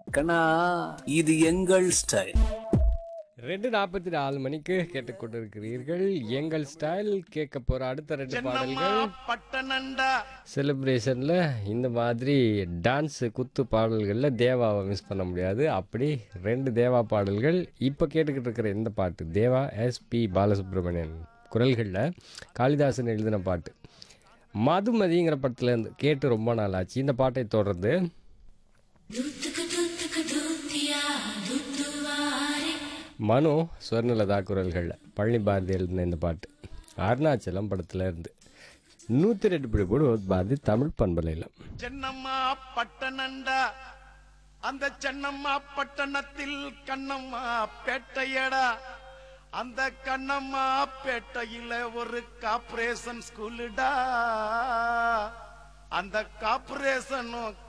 கண்ணா இது எங்கள் ஸ்டைல் ரெண்டு நாற்பத்தி நாலு மணிக்கு கேட்டுக்கொண்டிருக்கிறீர்கள் எங்கள் ஸ்டைல் கேட்க போற அடுத்த ரெண்டு பாடல்கள் பட்டணண்டா செலிப்ரேஷனில் இந்த மாதிரி டான்ஸு குத்து பாடல்களில் தேவாவை மிஸ் பண்ண முடியாது அப்படி ரெண்டு தேவா பாடல்கள் இப்போ கேட்டுக்கிட்டு இருக்கிற இந்த பாட்டு தேவா எஸ்பி பாலசுப்ரமணியன் குரல்களில் காளிதாசன் எழுதின பாட்டு மதுமதிங்கிற படத்துலேருந்து கேட்டு ரொம்ப நாள் ஆச்சு இந்த பாட்டை தொடர்ந்து மனோ ஸ்வர்ணலதா குரல்களில் பழனி பாரதி எழுதின இந்த பாட்டு அருணாச்சலம் படத்துல இருந்து நூற்றி ரெண்டு பிடி போடு பாரதி தமிழ் பண்பலையில் சென்னம்மா பட்டணண்டா அந்த சென்னம்மா பட்டணத்தில் கண்ணம்மா பேட்டையடா அந்த கண்ணம்மா பேட்டையில ஒரு கார்ப்பரேஷன் ஸ்கூலுடா அந்த கார்ப்பரேஷனும்